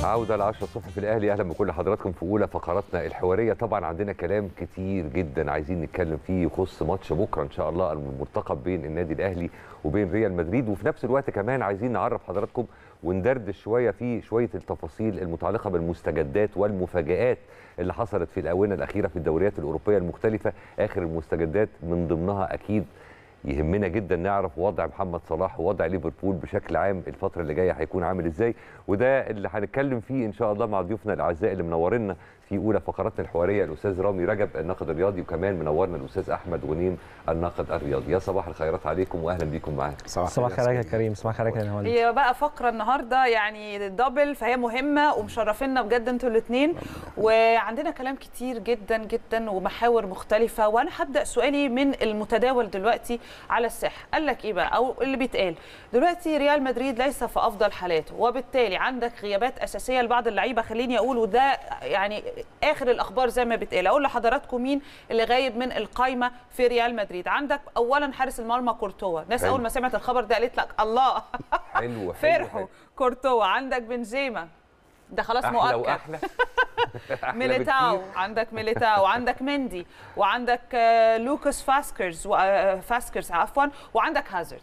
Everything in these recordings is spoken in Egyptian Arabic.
عودة ل 10 الصبح في الأهلي أهلا بكل حضراتكم في أولى فقراتنا الحوارية طبعا عندنا كلام كتير جدا عايزين نتكلم فيه يخص ماتش بكرة إن شاء الله المرتقب بين النادي الأهلي وبين ريال مدريد وفي نفس الوقت كمان عايزين نعرف حضراتكم وندردش شوية في شوية التفاصيل المتعلقة بالمستجدات والمفاجآت اللي حصلت في الآونة الأخيرة في الدوريات الأوروبية المختلفة آخر المستجدات من ضمنها أكيد يهمنا جدا نعرف وضع محمد صلاح ووضع ليفربول بشكل عام الفتره اللي جايه هيكون عامل ازاي وده اللي هنتكلم فيه ان شاء الله مع ضيوفنا الاعزاء اللي منورنا في اولى فقراتنا الحواريه الاستاذ رامي رجب الناقد الرياضي وكمان منورنا الاستاذ احمد غنيم الناقد الرياضي يا صباح الخيرات عليكم واهلا بيكم معانا صباح الخير يا كريم صباح الخير يا نهال هي بقى فقره النهارده يعني دبل فهي مهمه ومشرفينا بجد انتوا الاثنين وعندنا كلام كتير جدا جدا ومحاور مختلفه وانا هبدا سؤالي من المتداول دلوقتي على الساحه قال لك ايه بقى او اللي بيتقال دلوقتي ريال مدريد ليس في افضل حالاته وبالتالي عندك غيابات اساسيه لبعض اللعيبه خليني اقول وده يعني اخر الاخبار زي ما بتقال اقول لحضراتكم مين اللي غايب من القايمه في ريال مدريد عندك اولا حارس المرمى كورتوا ناس حلو. اول ما سمعت الخبر ده قالت لك الله حلو حلو فرحوا حلو. كورتوا عندك بنزيما ده خلاص احلى مؤكد واحلى أحلى ميليتاو بكتير. عندك ميليتاو عندك مندي وعندك آه، لوكاس فاسكرز و- آه، فاسكرز عفوا وعندك هازارد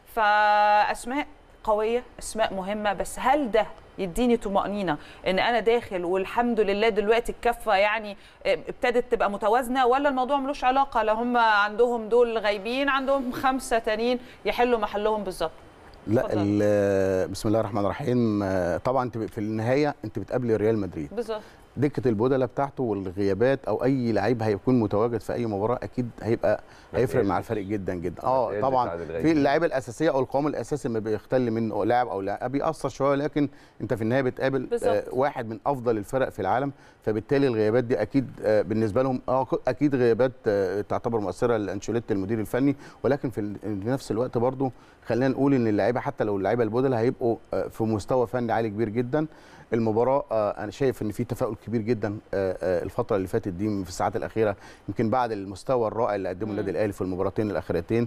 فاسماء قويه اسماء مهمه بس هل ده يديني طمأنينة ان انا داخل والحمد لله دلوقتي الكفة يعني آه، ابتدت تبقى متوازنة ولا الموضوع ملوش علاقة لو هم عندهم دول غايبين عندهم خمسة تانيين يحلوا محلهم بالظبط لا اتفضل. ال- بسم الله الرحمن الرحيم آه، طبعا انت في النهايه انت بتقابلي ريال مدريد بالظبط دكه البدلاء بتاعته والغيابات او اي لعيب هيكون متواجد في اي مباراه اكيد هيبقى هيفرق مع الفريق جدا جدا اه تقلش طبعا عن الغايبين. في اللعيبه الاساسيه او القوام الاساسي ما بيختل منه لاعب او لاعب بيأثر شويه لكن انت في النهايه بتقابل بالظبط. آه واحد من افضل الفرق في العالم فبالتالي الغيابات دي اكيد آه بالنسبه لهم اه اكيد غيابات آه تعتبر مؤثره لانشيلوتي المدير الفني ولكن في ال- في نفس الوقت برضو خلينا نقول ان اللعيبه حتى لو اللعيبه البدلاء هيبقوا آه في مستوى فني عالي كبير جدا المباراه آه، انا شايف ان في تفاؤل كبير جدا آه، آه، الفتره اللي فاتت دي في الساعات الاخيره يمكن بعد المستوى الرائع اللي قدمه النادي الاهلي في المباراتين الاخيرتين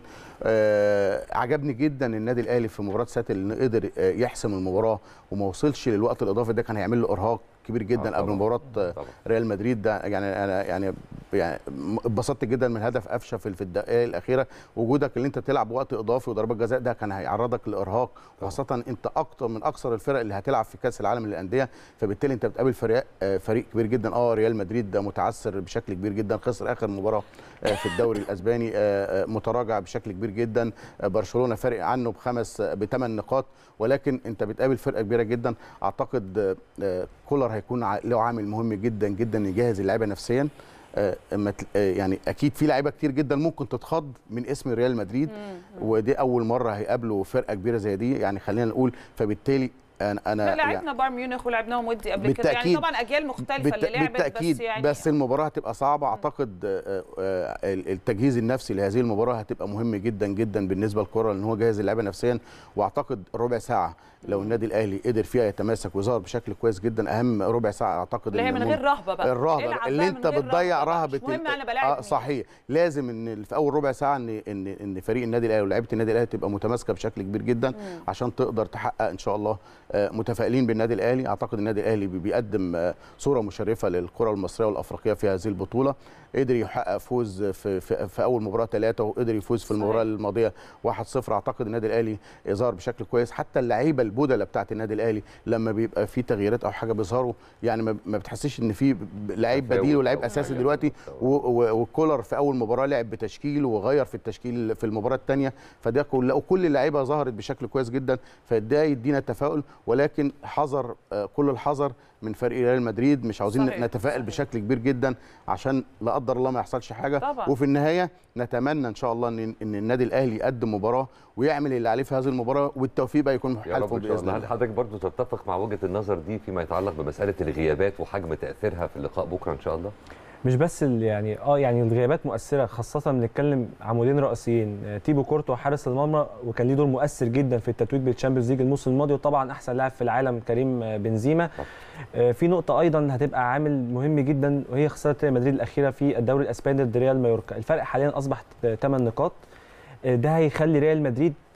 آه، عجبني جدا النادي الاهلي في مباراه ساتل انه قدر آه، يحسم المباراه وما وصلش للوقت الاضافي ده كان هيعمل له ارهاق كبير آه، جدا قبل طبعاً. مباراه آه، طبعاً. ريال مدريد ده يعني انا يعني يعني اتبسطت جدا من هدف قفشه في في الدقائق الاخيره وجودك اللي انت تلعب وقت اضافي وضربات جزاء ده كان هيعرضك لارهاق وخاصه انت اكتر من اكثر الفرق اللي هتلعب في كاس العالم للانديه فبالتالي انت بتقابل فريق آه، فريق كبير جدا اه ريال مدريد ده متعثر بشكل كبير جدا خسر اخر مباراه آه، في الدوري الاسباني آه، آه، متراجع بشكل كبير جدا آه، برشلونه فارق عنه بخمس بثمان نقاط ولكن انت بتقابل فرقه كبيره جدا اعتقد آه، آه، كولر هيكون ع- له عامل مهم جدا جدا يجهز اللعيبه نفسيا آه، اما تل- آه، يعني اكيد في لعيبه كتير جدا ممكن تتخض من اسم ريال مدريد ودي اول مره هيقابلوا فرقه كبيره زي دي يعني خلينا نقول فبالتالي انا انا احنا لعبنا بايرن ميونخ ولعبناهم ودي قبل كده يعني بالتأكيد. طبعا اجيال مختلفه بالت- اللي لعبت بالتاكيد بس يعني بس المباراه هتبقى صعبه اعتقد آه، آه، التجهيز النفسي لهذه المباراه هتبقى مهم جدا جدا بالنسبه لكره لان هو جاهز اللعيبه نفسيا واعتقد ربع ساعه لو النادي الاهلي قدر فيها يتماسك ويظهر بشكل كويس جدا اهم ربع ساعه اعتقد اللي هي إن من مم- غير رهبه بقى الرهبه العب اللي بقى انت من غير بتضيع رهبة. رهبه مش مهم ال- انا بلاعب اه مين. صحيح لازم ان في اول ربع ساعه ان ان ان فريق النادي الاهلي ولاعيبه النادي الاهلي تبقى متماسكه بشكل كبير جدا عشان تقدر تحقق ان شاء الله آه، متفائلين بالنادي الاهلي اعتقد النادي الاهلي بي- بيقدم آه، صوره مشرفه للكره المصريه والافريقيه في هذه البطوله قدر يحقق فوز في, في, في اول مباراه ثلاثه وقدر يفوز في المباراه صحيح. الماضيه 1-0 اعتقد النادي الاهلي ظهر بشكل كويس حتى اللعيبه البدلاء بتاعت النادي الاهلي لما بيبقى في تغييرات او حاجه بيظهروا يعني ما ما بتحسش ان في ب- لعيب تفاوت بديل ولعيب أو اساسي حاجة دلوقتي بالظبط. و- و- وكولر في اول مباراه لعب بتشكيل وغير في التشكيل في المباراه الثانيه فده كل وكل اللعيبه ظهرت بشكل كويس جدا فده يدينا تفاؤل ولكن حذر آه، كل الحذر من فريق ريال مدريد مش عاوزين صحيح، نتفائل صحيح. بشكل كبير جدا عشان لا قدر الله ما يحصلش حاجه طبعاً. وفي النهايه نتمنى ان شاء الله ان ان النادي الاهلي يقدم مباراه ويعمل اللي عليه في هذه المباراه والتوفيق بقى يكون يا رب حالفه ان شاء باذن الله هل الله حضرتك برضو تتفق مع وجهه النظر دي فيما يتعلق بمساله الغيابات وحجم تاثيرها في اللقاء بكره ان شاء الله مش بس ال- يعني اه يعني الغيابات مؤثره خاصه بنتكلم عمودين رئيسيين آه، تيبو كورتو حارس المرمى وكان ليه دور مؤثر جدا في التتويج بالتشامبيونز ليج الموسم الماضي وطبعا احسن لاعب في العالم كريم آه، بنزيما آه، في نقطه ايضا هتبقى عامل مهم جدا وهي خساره ريال مدريد الاخيره في الدوري الاسباني ضد ريال مايوركا الفرق حاليا اصبح 8 نقاط آه، ده هيخلي ريال مدريد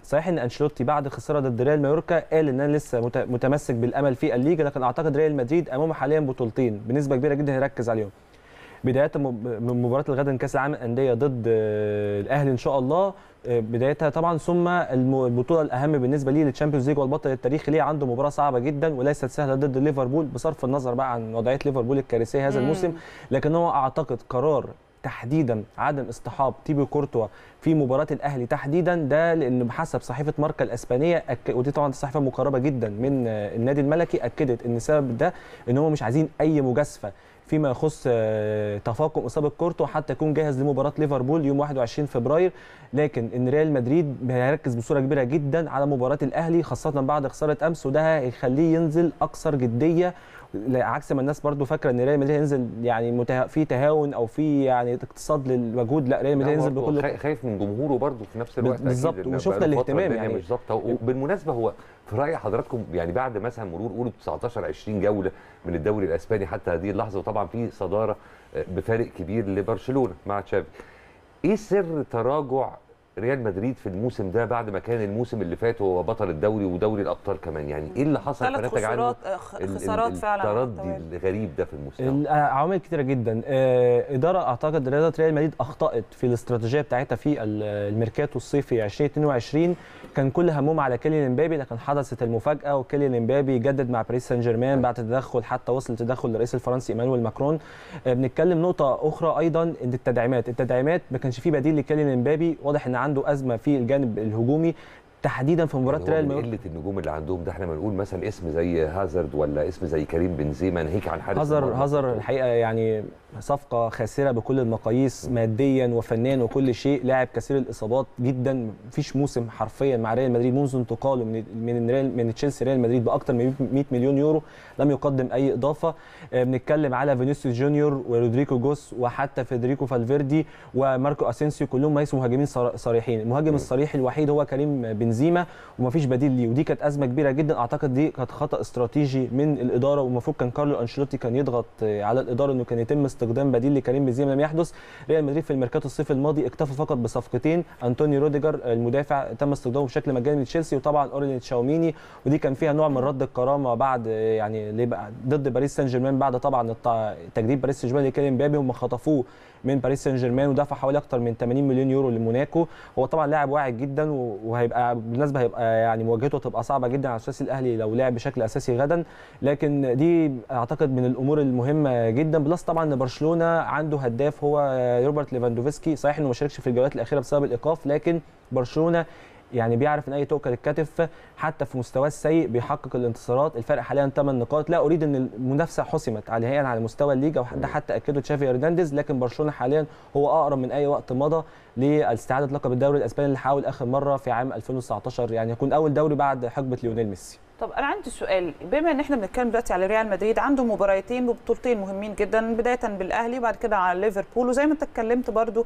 صحيح ان انشيلوتي بعد خساره ضد ريال مايوركا قال ان انا لسه مت- متمسك بالامل في الليجا لكن اعتقد ريال مدريد امامه حاليا بطولتين بنسبه كبيره جدا هيركز عليهم بدايه م- من مباراه الغد كاس العالم للانديه ضد آه، الاهلي ان شاء الله آه، بدايتها طبعا ثم الم- البطوله الاهم بالنسبه ليه للتشامبيونز ليج والبطل التاريخي ليه عنده مباراه صعبه جدا وليست سهله ضد ليفربول بصرف النظر بقى عن وضعيه ليفربول الكارثيه هذا مم. الموسم لكن هو اعتقد قرار تحديدا عدم اصطحاب تيبو كورتوا في مباراه الاهلي تحديدا ده لان بحسب صحيفه ماركا الاسبانيه أك... ودي طبعا صحيفه مقربه جدا من آه، النادي الملكي اكدت ان السبب ده ان هم مش عايزين اي مجازفه فيما يخص آه، تفاقم اصابه كورتوا حتى يكون جاهز لمباراه ليفربول يوم 21 فبراير لكن ان ريال مدريد هيركز بصوره كبيره جدا على مباراه الاهلي خاصه بعد خساره امس وده هيخليه ينزل اكثر جديه عكس ما الناس برضو فاكره ان ريال مدريد هينزل يعني مته... في تهاون او في يعني اقتصاد للمجهود لا ريال مدريد هينزل برضه بكل خا- خايف من جمهوره برضه في نفس الوقت بالظبط، أكيد، إن وشفنا بقاله فترة الاهتمام الدنيا يعني. مش ظابطه وبالمناسبه هو في راي حضراتكم يعني بعد مثلا مرور قولوا 19 20 جوله من الدوري الاسباني حتى هذه اللحظه وطبعا في صداره آه، بفارق كبير لبرشلونه مع تشافي ايه سر تراجع ريال مدريد في الموسم ده بعد ما كان الموسم اللي فات هو بطل الدوري ودوري الابطال كمان يعني ايه اللي حصل ثلاث فنتج عنه خسارات آه، خ- ال- ال- خسارات فعلا على التردي التوالي. الغريب ده في المستوى ال- آه، عوامل كتيره جدا آه، اداره اعتقد رياضه ريال مدريد اخطات في الاستراتيجيه بتاعتها في ال- الميركاتو الصيفي 2022 كان كل همهم على كيليان امبابي لكن حدثت المفاجاه وكيليان امبابي جدد مع باريس سان جيرمان بعد تدخل حتى وصل تدخل الرئيس الفرنسي ايمانويل ماكرون آه، بنتكلم نقطه اخرى ايضا ان التدعيمات التدعيمات ما كانش في بديل لكيليان امبابي واضح ان عنده ازمه في الجانب الهجومي تحديدا في مباراه يعني هو ريال من مايوركا قله النجوم اللي عندهم ده احنا بنقول مثلا اسم زي هازارد ولا اسم زي كريم بنزيما ناهيك عن حارس هازر المرمى. هازر الحقيقه يعني صفقه خاسره بكل المقاييس ماديا وفنيا وكل شيء لاعب كثير الاصابات جدا مفيش موسم حرفيا مع ريال مدريد منذ انتقاله من من ريال من تشيلسي ريال مدريد باكثر من 100 مليون يورو لم يقدم اي اضافه آه، بنتكلم على فينيسيوس جونيور ورودريكو جوس وحتى فيدريكو فالفيردي وماركو اسينسيو كلهم ليسوا مهاجمين صر- صريحين المهاجم الصريح الوحيد هو كريم بنزيما ومفيش بديل ليه ودي كانت ازمه كبيره جدا اعتقد دي كانت خطا استراتيجي من الاداره والمفروض كان كارلو انشيلوتي كان يضغط آه، على الاداره انه كان يتم استخدام بديل لكريم بنزيما لم يحدث ريال مدريد في الميركاتو الصيف الماضي اكتفى فقط بصفقتين انطوني روديجر المدافع تم استخدامه بشكل مجاني لتشيلسي وطبعا اورلين تشاوميني ودي كان فيها نوع من رد الكرامه بعد آه، يعني ليه بقى- ضد باريس سان جيرمان بعد طبعا الت- تجديد باريس سان جيرمان لكريم مبابي هم خطفوه من باريس سان جيرمان ودفع حوالي اكتر من 80 مليون يورو لموناكو هو طبعا لاعب واعد جدا و- وهيبقى بالنسبه هيبقى يعني مواجهته تبقى صعبه جدا على اساس الاهلي لو لعب بشكل اساسي غدا لكن دي اعتقد من الامور المهمه جدا بلس طبعا ان برشلونه عنده هداف هو روبرت ليفاندوفسكي صحيح انه ما شاركش في الجولات الاخيره بسبب الايقاف لكن برشلونه يعني بيعرف ان اي تؤكل الكتف حتى في مستواه السيء بيحقق الانتصارات الفرق حاليا 8 نقاط لا اريد ان المنافسه حسمت عليها على مستوى الليجا وده حتى اكده تشافي هرنانديز لكن برشلونه حاليا هو اقرب من اي وقت مضى لاستعاده لقب الدوري الاسباني اللي حاول اخر مره في عام 2019 يعني يكون اول دوري بعد حقبه ليونيل ميسي طب انا عندي سؤال بما ان احنا بنتكلم دلوقتي على ريال مدريد عنده مباراتين وبطولتين مهمين جدا بدايه بالاهلي وبعد كده على ليفربول وزي ما انت اتكلمت برضو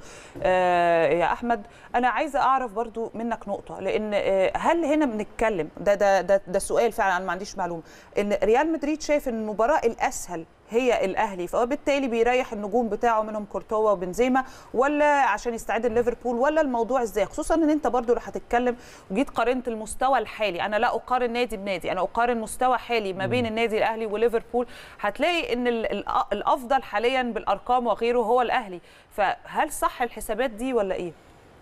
آه يا احمد انا عايزه اعرف برضو منك نقطه لان آه هل هنا بنتكلم ده ده ده, ده سؤال فعلا انا ما عنديش معلومه ان ريال مدريد شايف ان المباراه الاسهل هي الاهلي فبالتالي بيريح النجوم بتاعه منهم كورتوا وبنزيما ولا عشان يستعد ليفربول ولا الموضوع ازاي خصوصا ان انت برضو لو هتتكلم وجيت قارنت المستوى الحالي انا لا اقارن نادي بنادي انا اقارن مستوى حالي ما بين النادي الاهلي وليفربول هتلاقي ان ال- ال- الافضل حاليا بالارقام وغيره هو الاهلي فهل صح الحسابات دي ولا ايه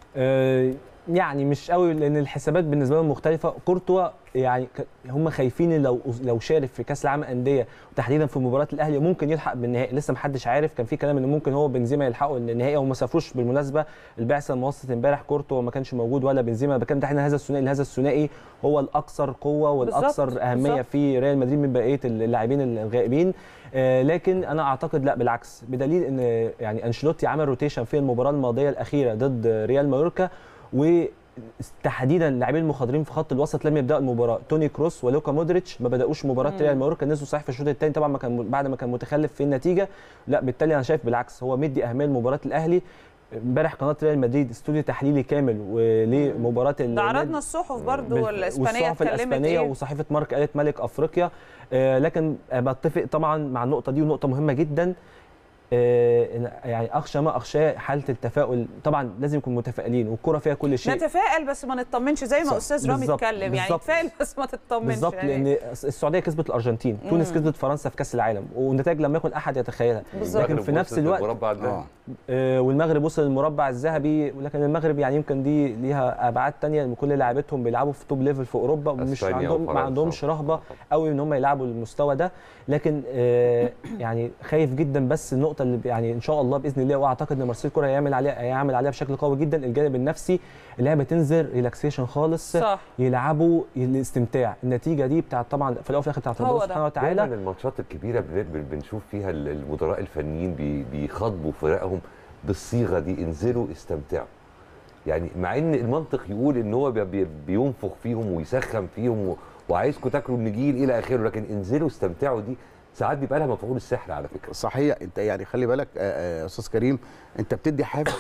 آه، يعني مش قوي لان الحسابات بالنسبه لهم مختلفه كورتوا يعني ك- هم خايفين إن لو لو شارك في كاس العالم انديه وتحديدا في مباراه الاهلي ممكن يلحق بالنهائي لسه محدش عارف كان في كلام ان ممكن هو بنزيما يلحقوا النهائي هم ما سافروش بالمناسبه البعثه الموسطه امبارح كورتوا ما كانش موجود ولا بنزيما بكلم تحديدا هذا الثنائي هذا الثنائي هو الاكثر قوه والاكثر بالظبط، اهميه بالظبط. في ريال مدريد من بقيه اللاعبين الغائبين آه، لكن انا اعتقد لا بالعكس بدليل ان يعني انشيلوتي عمل روتيشن في المباراه الماضيه الاخيره ضد ريال مايوركا و تحديدا اللاعبين المخضرين في خط الوسط لم يبداوا المباراه توني كروس ولوكا مودريتش ما بداوش مباراه مم. ريال مايوركا نزلوا صحيح في الشوط الثاني طبعا ما كان بعد ما كان متخلف في النتيجه لا بالتالي انا شايف بالعكس هو مدي اهميه لمباراه الاهلي امبارح قناه ريال مدريد استوديو تحليلي كامل ولمباراه ده عرضنا الصحف برضو بال- والاسبانيه والصحف اتكلمت الاسبانيه ايه وصحيفه مارك قالت ملك افريقيا آه، لكن آه، بتفق طبعا مع النقطه دي ونقطه مهمه جدا آه، إن- يعني اخشى ما اخشاه حاله التفاؤل طبعا لازم نكون متفائلين والكره فيها كل شيء نتفائل بس ما نطمنش زي ما صح. استاذ رامي بالظبط. اتكلم يعني بالظبط. تفائل بس ما تطمنش بالظبط يعني. لان السعوديه كسبت الارجنتين تونس كسبت فرنسا في كاس العالم ونتائج لم يكن احد يتخيلها بالظبط. لكن في نفس الوقت المربع ده اه آه، والمغرب وصل للمربع الذهبي ولكن المغرب يعني يمكن دي ليها ابعاد تانية ان كل لاعبتهم بيلعبوا في توب ليفل في اوروبا ومش أسبانيا عندهم ما وفرنسا عندهمش رهبه طبعاً. قوي ان هم يلعبوا المستوى ده لكن آه، يعني خايف جدا بس النقطه اللي يعني ان شاء الله باذن الله واعتقد ان مارسيل كوره هيعمل عليها هيعمل عليها بشكل قوي جدا الجانب النفسي اللعبه تنزل ريلاكسيشن خالص صح يلعبوا الاستمتاع النتيجه دي بتاعت طبعا في الاول وفي الاخر بتاعت هو ربنا ده. سبحانه دايما وتعالى الماتشات الكبيره بن- بن- بنشوف فيها ال- المدراء الفنيين بي- بيخاطبوا فرقهم بالصيغه دي انزلوا استمتعوا يعني مع ان المنطق يقول ان هو بي- بي- بينفخ فيهم ويسخن فيهم و- وعايزكم تاكلوا النجيل الى اخره لكن انزلوا استمتعوا دي ساعات بيبقى لها مفعول السحر على فكره صحيح انت يعني خلي بالك آه، آه، استاذ كريم انت بتدي حافز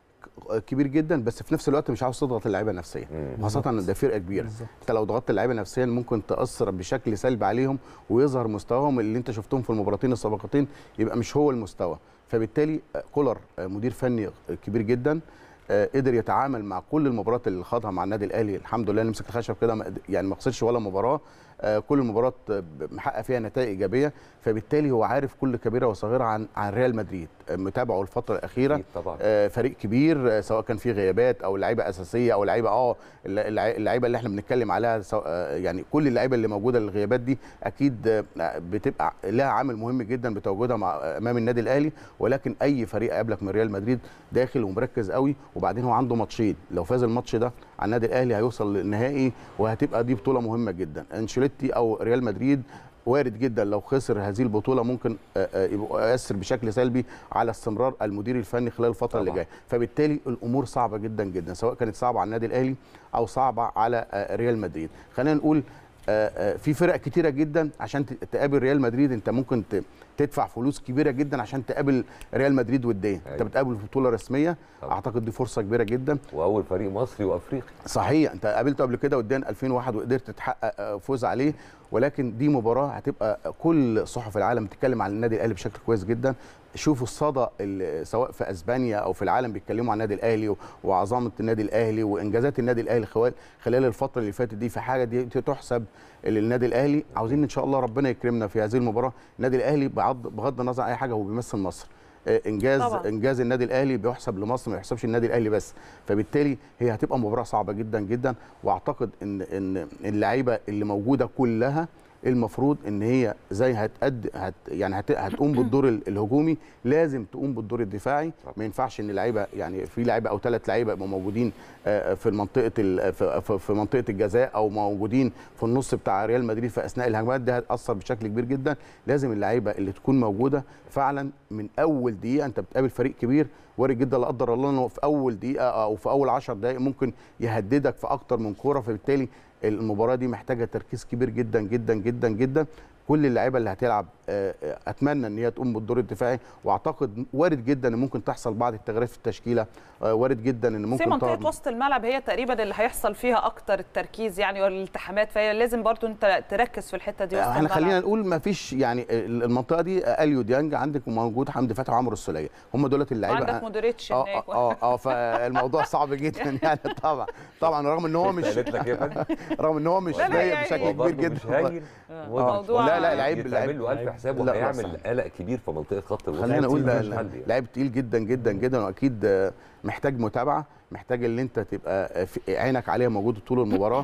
كبير جدا بس في نفس الوقت مش عاوز تضغط اللعيبه نفسيا مم. خاصه ان ده فرقه كبيره بالظبط. انت لو ضغطت اللعيبه نفسيا ممكن تاثر بشكل سلبي عليهم ويظهر مستواهم اللي انت شفتهم في المباراتين السابقتين يبقى مش هو المستوى فبالتالي آه، كولر آه، مدير فني كبير جدا آه، قدر يتعامل مع كل المباريات اللي خاضها مع النادي الاهلي الحمد لله نمسك الخشب كده ما قد- يعني ما خسرش ولا مباراه آه، كل المباريات آه، محقق فيها نتائج ايجابيه فبالتالي هو عارف كل كبيره وصغيره عن عن ريال مدريد آه، متابعه الفتره الاخيره أكيد طبعا آه، فريق كبير آه، سواء كان فيه غيابات او لعيبه اساسيه او لعيبه اه اللع- اللعيبه اللي احنا بنتكلم عليها سواء آه، يعني كل اللعيبه اللي موجوده الغيابات دي اكيد آه، بتبقى لها عامل مهم جدا بتواجدها مع امام النادي الاهلي ولكن اي فريق قابلك من ريال مدريد داخل ومركز قوي وبعدين هو عنده ماتشين لو فاز الماتش ده على النادي الاهلي هيوصل للنهائي وهتبقى دي بطوله مهمه جدا انشيلوتي او ريال مدريد وارد جدا لو خسر هذه البطوله ممكن آه، آه، يبقى يؤثر بشكل سلبي على استمرار المدير الفني خلال الفتره اللي طبعاً. جايه فبالتالي الامور صعبه جدا جدا سواء كانت صعبه على النادي الاهلي او صعبه على آه، ريال مدريد خلينا نقول آه، آه، في فرق كتيره جدا عشان ت- تقابل ريال مدريد انت ممكن ت- تدفع فلوس كبيره جدا عشان تقابل ريال مدريد وديا انت أيوة. بتقابل في بطوله رسميه طبعاً. اعتقد دي فرصه كبيره جدا واول فريق مصري وافريقي صحيح انت قابلته قبل كده قدام 2001 وقدرت تحقق آه، فوز عليه ولكن دي مباراه هتبقى كل صحف العالم بتتكلم عن النادي الاهلي بشكل كويس جدا شوفوا الصدى اللي سواء في اسبانيا او في العالم بيتكلموا عن النادي الاهلي و- وعظمه النادي الاهلي وانجازات النادي الاهلي خلال خلال الفتره اللي فاتت دي في حاجه دي تحسب للنادي الاهلي عاوزين ان شاء الله ربنا يكرمنا في هذه المباراه النادي الاهلي بغض بغض النظر عن اي حاجه هو بيمثل مصر آه، انجاز طبعاً. انجاز النادي الاهلي بيحسب لمصر ما يحسبش النادي الاهلي بس فبالتالي هي هتبقى مباراه صعبه جدا جدا واعتقد ان ان اللعيبه اللي موجوده كلها المفروض ان هي زي هتأد هت يعني هت هتقوم بالدور ال- الهجومي لازم تقوم بالدور الدفاعي ما ينفعش ان لعيبه يعني في لعيبه او ثلاث لعيبه يبقوا موجودين آه، في منطقه ال- في- في في منطقه الجزاء او موجودين في النص بتاع ريال مدريد في اثناء الهجمات ده هتاثر بشكل كبير جدا لازم اللعيبه اللي تكون موجوده فعلا من اول دقيقه انت بتقابل فريق كبير وارد جدا لا قدر الله انه في اول دقيقه او في اول 10 دقائق ممكن يهددك في اكتر من كوره فبالتالي المباراه دي محتاجه تركيز كبير جدا جدا جدا جدا كل اللعيبه اللي هتلعب آه، آه، اتمنى ان هي تقوم بالدور الدفاعي واعتقد وارد جدا ان ممكن تحصل بعض التغييرات في التشكيله آه، وارد جدا ان في ممكن منطقه تقعد- وسط الملعب هي تقريبا اللي هيحصل فيها اكتر التركيز يعني والالتحامات فهي لازم برضو انت تركز في الحته دي وسط احنا الملعب خلينا نقول ما فيش يعني المنطقه دي اليو ديانج عندك موجود حمدي فتحي وعمرو السوليه هم دولت اللعيبه وعندك مودريتش اه هناك اه اه فالموضوع صعب جدا يعني طبعا طبعا رغم ان هو مش قالت لك ايه يا فندم؟ رغم ان هو مش لا، لا، ضايق يعني- بشكل هو كبير برضه مش جدا هايل آه. واضح. موضوع- لا لا لعيب يتعمل لعيب له الف حساب لا، لا، وهيعمل صح. قلق كبير في منطقه خط الوسط خلينا نقول ده مش حل يعني. لعيب تقيل جدا جدا جدا واكيد آه، محتاج متابعه محتاج ان انت تبقى آه، في- عينك عليه موجود طول المباراه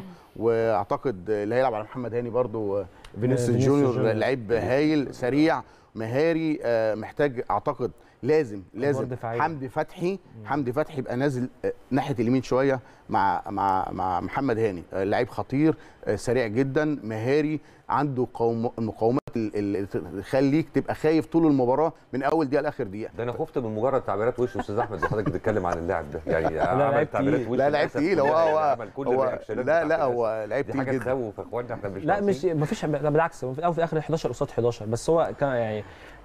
واعتقد آه، اللي هيلعب على محمد هاني برضو آه، فينيسيوس فينيسيوس جونيور جونيور. لعيب هايل سريع مهاري آه، محتاج اعتقد لازم لازم دفاعية. حمدي فتحي حمدي فتحي يبقى نازل آه، ناحيه اليمين شويه مع مع مع محمد هاني آه، لعيب خطير آه، سريع جدا مهاري عنده قوم- المقاومات اللي تخليك تبقى خايف طول المباراه من اول دقيقه لاخر دقيقه ده انا خفت من مجرد تعبيرات وشه استاذ احمد وحضرتك بتتكلم عن اللاعب ده يعني عمل لعيب تعبيرات تقيل. وشه لا لعيب للأسف تقيل هو كلها، يعني هو عمل كل هو الرياكشنات لا لا بتاعت هو لعيب دي تقيل حاجه جدا تخوف يا اخوانا احنا مش لا مش ناقصين. ما فيش لا بالعكس هو في الاول وفي الاخر 11 قصاد 11 بس هو كان يعني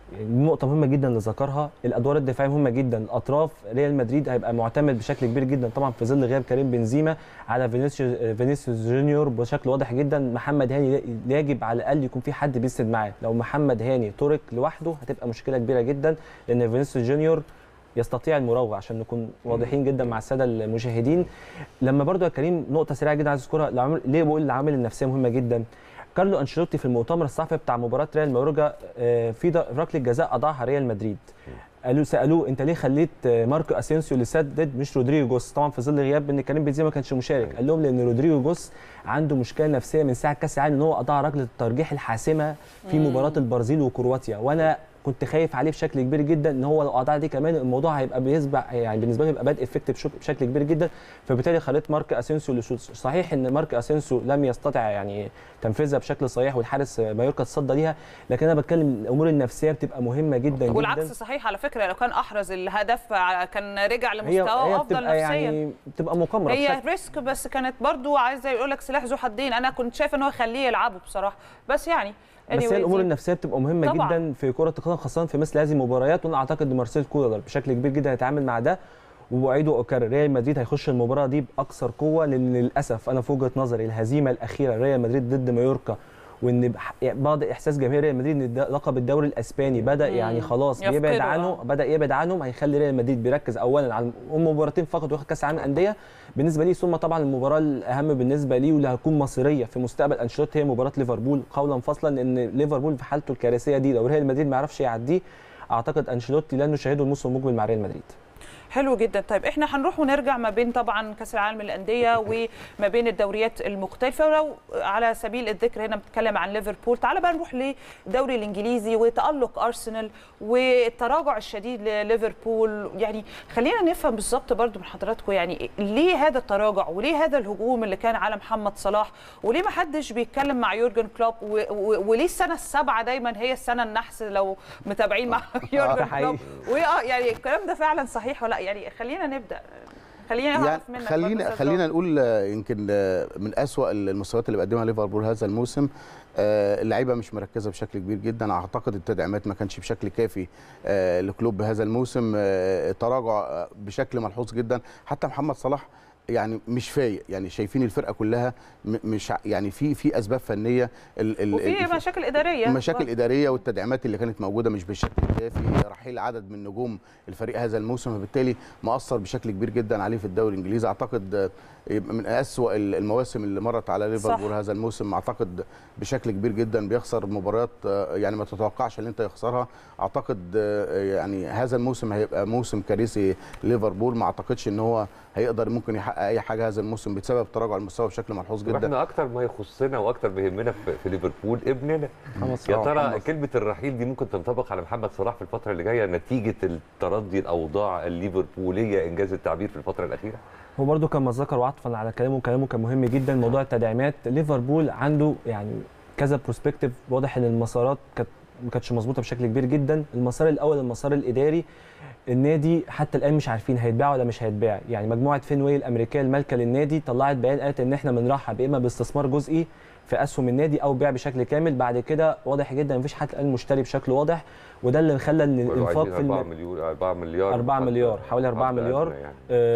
نقطة مهمة جدا اللي ذكرها الأدوار الدفاعية مهمة جدا الأطراف ريال مدريد هيبقى معتمد بشكل كبير جدا طبعا في ظل غياب كريم بنزيما على فينيسيوس فينيسيوس جونيور بشكل واضح جدا محمد هاني يجب على الأقل يكون في حد بيسند معاه لو محمد هاني ترك لوحده هتبقى مشكلة كبيرة جدا لأن فينيسيوس جونيور يستطيع المراوغه عشان نكون واضحين جدا مع الساده المشاهدين لما برضو يا كريم نقطه سريعه جدا عايز اذكرها العوامل- ليه بقول العوامل النفسيه مهمه جدا كارلو انشيلوتي في المؤتمر الصحفي بتاع مباراه ريال مايورجا آه، في ض- ركله جزاء اضاعها ريال مدريد قالوا سالوه انت ليه خليت آه، ماركو اسينسيو اللي سدد مش رودريجو جوس طبعا في ظل غياب ان كريم بنزيما ما كانش مشارك قال لهم لان رودريجو جوس عنده مشكله نفسيه من ساعه كاس العالم ان هو اضاع ركله الترجيح الحاسمه في مباراه البرازيل وكرواتيا وانا كنت خايف عليه بشكل كبير جدا ان هو لو اضاع دي كمان الموضوع هيبقى بيسبق يعني بالنسبه له هيبقى باد افكت بشكل كبير جدا فبالتالي خليت مارك اسينسيو للشوط صحيح ان مارك اسينسيو لم يستطع يعني تنفيذها بشكل صحيح والحارس مايوركا تصدى ليها لكن انا بتكلم الامور النفسيه بتبقى مهمه جدا والعكس جدا صحيح على فكره لو كان احرز الهدف ع- كان رجع هي لمستواه هي افضل بتبقى نفسيا يعني بتبقى مقامره هي بشكل ريسك بس كانت برضو عايزه يقول لك سلاح ذو حدين انا كنت شايف ان هو يخليه يلعبه بصراحه بس يعني بس anyway هي الامور دي- النفسيه بتبقى مهمه طبعاً. جدا في كره القدم خاصه في مثل هذه المباريات وانا اعتقد ان مارسيل كولر بشكل كبير جدا هيتعامل مع ده واعيد واكرر ريال مدريد هيخش المباراه دي باكثر قوه لان للاسف انا في وجهه نظري الهزيمه الاخيره ريال مدريد ضد مايوركا وان بح- يعني بعض احساس جماهير ريال مدريد ان ده لقب الدوري الاسباني بدا يعني خلاص يفقده، بيبعد عنه آه. بدا يبعد عنهم هيخلي ريال مدريد بيركز اولا على هم مباراتين فقط وياخد كاس العالم الانديه بالنسبه لي ثم طبعا المباراه الاهم بالنسبه لي واللي هتكون مصيريه في مستقبل انشيلوتي هي مباراه ليفربول قولا فصلا لان ليفربول في حالته الكارثيه دي لو ريال مدريد ما يعرفش يعديه اعتقد انشيلوتي لن نشاهده الموسم المقبل مع ريال مدريد حلو جدا طيب احنا هنروح ونرجع ما بين طبعا كاس العالم للانديه وما بين الدوريات المختلفه ولو على سبيل الذكر هنا بنتكلم عن ليفربول تعال بقى نروح للدوري الانجليزي وتالق ارسنال والتراجع الشديد لليفربول يعني خلينا نفهم بالظبط برضو من حضراتكم يعني ليه هذا التراجع وليه هذا الهجوم اللي كان على محمد صلاح وليه ما حدش بيتكلم مع يورجن كلوب و- و- وليه السنه السابعه دايما هي السنه النحس لو متابعين مع يورجن حقيقي. كلوب واه يعني الكلام ده فعلا صحيح ولا لا يعني خلينا نبدا خلينا يعني نعرف منك برضه خلينا أستاذ خلينا رامي. نقول آه، يمكن آه، من أسوأ المستويات اللي بيقدمها ليفربول هذا الموسم آه، اللعيبه مش مركزه بشكل كبير جدا اعتقد التدعيمات ما كانش بشكل كافي آه، لكلوب هذا الموسم آه، تراجع آه، بشكل ملحوظ جدا حتى محمد صلاح يعني مش فايق يعني شايفين الفرقه كلها م- مش ع- يعني في في اسباب فنيه ال- ال- وفي ال- مشاكل اداريه المشاكل برضه. الاداريه والتدعيمات اللي كانت موجوده مش بالشكل الكافي رحيل عدد من نجوم الفريق هذا الموسم فبالتالي مأثر بشكل كبير جدا عليه في الدوري الانجليزي اعتقد آه، يبقى من اسوأ ال- المواسم اللي مرت على ليفربول صح. هذا الموسم اعتقد بشكل كبير جدا بيخسر مباريات آه، يعني ما تتوقعش ان انت يخسرها اعتقد آه، يعني هذا الموسم هيبقى موسم كارثي ليفربول ما اعتقدش ان هو هيقدر ممكن يحقق اي حاجه هذا الموسم بسبب تراجع المستوى بشكل ملحوظ طب جدا احنا اكتر ما يخصنا واكتر ما يهمنا في, في ليفربول ابننا محمد يا صلاح. ترى محمد. كلمه الرحيل دي ممكن تنطبق على محمد صلاح في الفتره اللي جايه نتيجه التردي الاوضاع الليفربوليه انجاز التعبير في الفتره الاخيره هو برده كان ذكر وعطفا على كلامه كلامه كان مهم جدا موضوع التدعيمات ليفربول عنده يعني كذا بروسبكتيف واضح ان المسارات كانت ما كانتش مظبوطه بشكل كبير جدا المسار الاول المسار الاداري النادي حتى الان مش عارفين هيتباع ولا مش هيتباع يعني مجموعه فينوي الامريكيه المالكه للنادي طلعت بيان قالت ان احنا بنرحب اما باستثمار جزئي في اسهم النادي او بيع بشكل كامل بعد كده واضح جدا مفيش حتى الان مشتري بشكل واضح وده اللي خلى ان كانوا الانفاق عايزين في الم... 4 مليون 4 مليار 4 مليار، حوالي 4 حد مليار. أدنى يعني.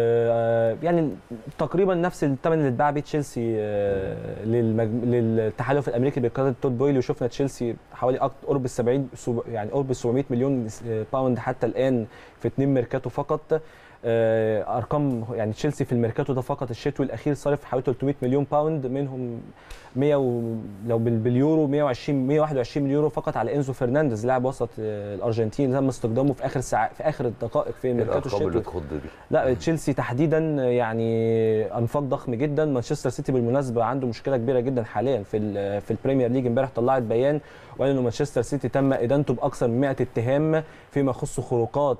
آه، يعني تقريبا نفس الثمن اللي اتباع بيه تشيلسي آه، للمج... للتحالف الامريكي بقياده تود بويلي وشفنا تشيلسي حوالي أكت- قرب ال 70 سب- يعني قرب ال 700 مليون آه، باوند حتى الان في اثنين ميركاتو فقط آه، ارقام يعني تشيلسي في الميركاتو ده فقط الشتوي الاخير صرف حوالي 300 مليون باوند منهم 100 و... لو بال- باليورو 120 121 مليون يورو فقط على انزو فرنانديز لاعب وسط آه، الارجنتين تم استخدامه في اخر ساعه في اخر الدقائق في إيه ميركاتو الارقام اللي الشتوي تخض دي لا تشيلسي تحديدا يعني انفاق ضخم جدا مانشستر سيتي بالمناسبه عنده مشكله كبيره جدا حاليا في ال- في البريمير ليج امبارح طلعت بيان وقال انه مانشستر سيتي تم ادانته باكثر من 100 اتهام فيما يخص خروقات